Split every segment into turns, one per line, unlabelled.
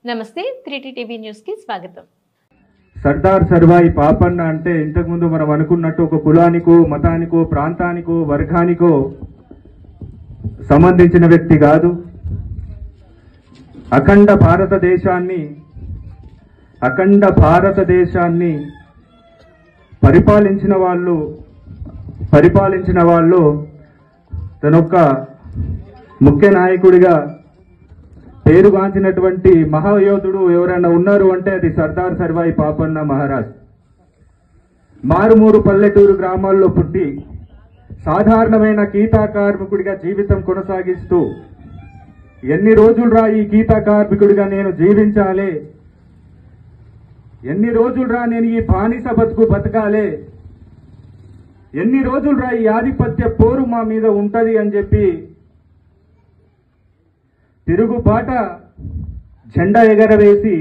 నమస్తే త్రీటీ TV news కి స్వాగతం
సర్దార్ సర్వాయి పాపన్న అంటే ఇంతకుముందు మనం అనుకున్నట్టు ఒక కులానికో మతానికో ప్రాంతానికో వర్గానికో సంబంధించిన వ్యక్తి కాదు అఖండ భారతదేశాన్ని అఖండ భారతదేశాన్ని పరిపాలించిన వాళ్ళు పరిపాలించిన వాళ్ళు తనొక్క ముఖ్య నాయకుడిగా పేరుగాంచినటువంటి మహాయోధుడు ఎవరైనా ఉన్నారు అంటే అది సర్దార్ సర్వాయి పాపన్న మహారాజ్ మారుమూరు పల్లెటూరు గ్రామాల్లో పుట్టి సాధారణమైన గీతా కార్మికుడిగా జీవితం కొనసాగిస్తూ ఎన్ని రోజులు రా ఈ గీతా కార్మికుడిగా నేను జీవించాలి ఎన్ని రోజులు రా నేను ఈ బానిస బతుకు బతకాలే ఎన్ని రోజులు రా ఈ ఆధిపత్య పోరు మా మీద ఉంటది అని చెప్పి తిరుగుబాట జెండా ఎగరవేసి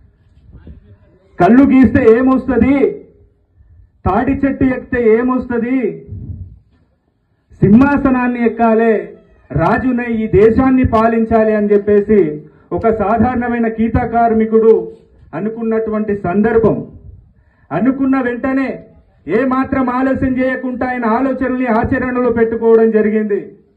కళ్ళు గీస్తే ఏమొస్తుంది తాడి చెట్టు ఎక్కితే ఏమొస్తుంది సింహాసనాన్ని ఎక్కాలే రాజునే ఈ దేశాన్ని పాలించాలి అని చెప్పేసి ఒక సాధారణమైన గీతా కార్మికుడు అనుకున్నటువంటి సందర్భం అనుకున్న వెంటనే ఏ మాత్రం ఆలస్యం చేయకుండా ఆయన ఆలోచనల్ని ఆచరణలో పెట్టుకోవడం జరిగింది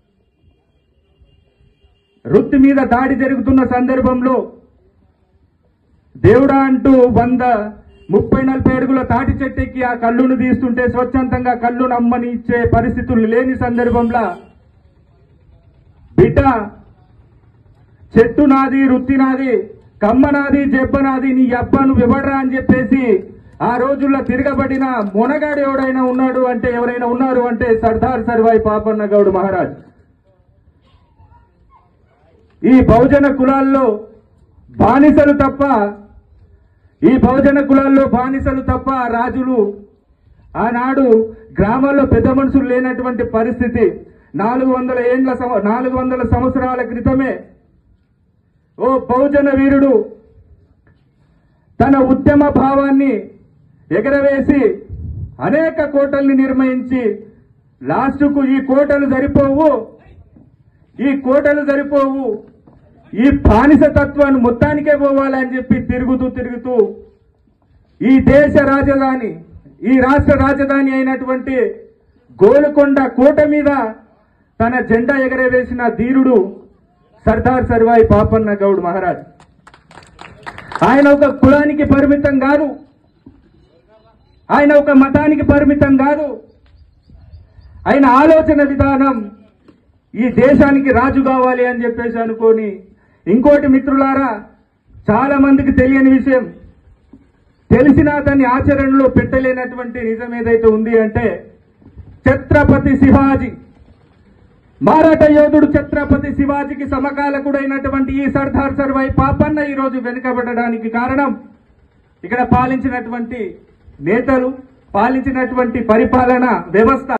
వృత్తి మీద దాడి జరుగుతున్న సందర్భంలో దేవుడా అంటూ వంద ముప్పై నలభై అడుగుల తాటి చెట్టెక్కి ఆ కళ్ళును తీస్తుంటే స్వచ్ఛందంగా కళ్ళును అమ్మని ఇచ్చే పరిస్థితులు లేని సందర్భంలో బిడ్డ చెట్టు నాది వృత్తి నాది కమ్మ నాది జబ్బ నాది నీ అబ్బను వివడరా అని చెప్పేసి ఆ రోజుల్లో తిరగబడిన మొనగాడు ఎవడైనా ఉన్నాడు అంటే ఎవరైనా ఉన్నారు అంటే సర్దార్ సర్వాయి పాపన్న గౌడ్ మహారాజ్ ఈ బహుజన కులాల్లో బానిసలు తప్ప ఈ బహుజన కులాల్లో బానిసలు తప్ప రాజులు ఆనాడు గ్రామాల్లో పెద్ద మనుషులు లేనటువంటి పరిస్థితి నాలుగు వందల ఏండ్ల సంవ- నాలుగు వందల సంవత్సరాల క్రితమే ఓ బహుజన వీరుడు తన ఉద్యమ భావాన్ని ఎగరవేసి అనేక కోటల్ని నిర్మించి లాస్టుకు ఈ కోటలు సరిపోవు ఈ కోటలు సరిపోవు ఈ బానిస తత్వాన్ని మొత్తానికే పోవాలని చెప్పి తిరుగుతూ తిరుగుతూ ఈ దేశ రాజధాని ఈ రాష్ట్ర రాజధాని అయినటువంటి గోలుకొండ కోట మీద తన జెండా ఎగరవేసిన ధీరుడు సర్దార్ సర్వాయి పాపన్న గౌడ్ మహారాజ్ ఆయన ఒక కులానికి పరిమితం కాదు ఆయన ఒక మతానికి పరిమితం కాదు ఆయన ఆలోచన విధానం ఈ దేశానికి రాజు కావాలి అని చెప్పేసి అనుకొని ఇంకోటి మిత్రులారా చాలా మందికి తెలియని విషయం తెలిసిన దాన్ని ఆచరణలో పెట్టలేనటువంటి నిజం ఏదైతే ఉంది అంటే ఛత్రపతి శివాజీ మారాఠ యోధుడు ఛత్రపతి శివాజీకి సమకాలకుడైనటువంటి ఈ సర్దార్ సర్వాయి పాపన్న ఈ రోజు వెనుకబడడానికి కారణం ఇక్కడ పాలించినటువంటి నేతలు పాలించినటువంటి పరిపాలన వ్యవస్థ